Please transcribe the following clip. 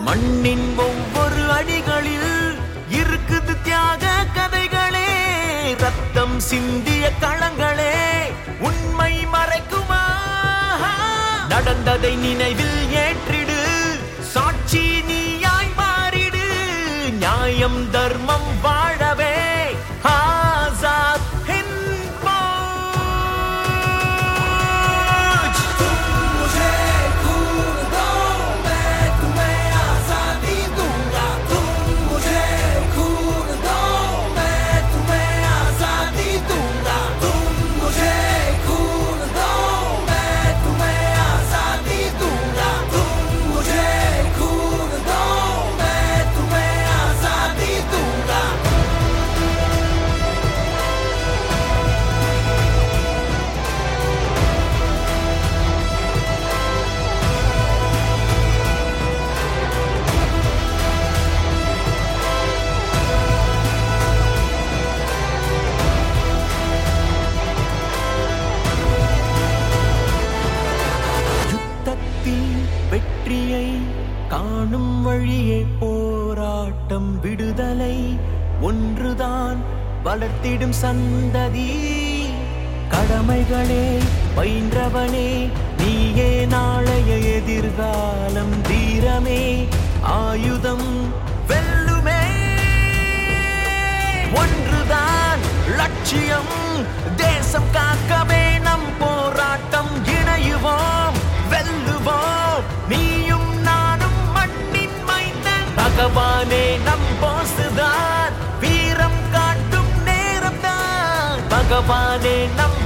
மண்ணின் ஒவ்வொரு அடிகளில் இருக்குது தியாக கதைகளே ரத்தம் சிந்திய களங்களே உண்மை மறைக்குமா நடந்ததை நினைவில் ஏற்றிடு சாட்சி நீயாய் மாறிடு நியாயம் தர்மம் வாழவே ஆசாத் ஹிந்த் ஃபௌஜ். मुझे खून दो मैं तुम्हें आजादी दूंगा तुम मुझे खून दो मैं तुम्हें आजादी दूंगा तुम मुझे खून दो मैं तुम्हें आजादी दूंगा तुम मुझे खून दो मैं तुम्हें आजादी दूंगा யுத்தத்தில் வெற்றியை காணும் வழியே போராட்டம் விடுதலை ஒன்றுதான் வளர்த்திடும் சந்ததி கடமைகளே பயின்றவனே நீயே நாளைய எதிர்காலம் தீரமே ஆயுதம் வெல்லுமே ஒன்றுதான் லட்சியம் தேசம் காக்கவே நம் போராட்டம் இணையுவோம் வெல்லுவோம் நீயும் நானும் மண்ணின் மைந்தன் பகவானே நம் போசுதான் வீரம் காட்டும் நேரம்தான் பகவானே நம்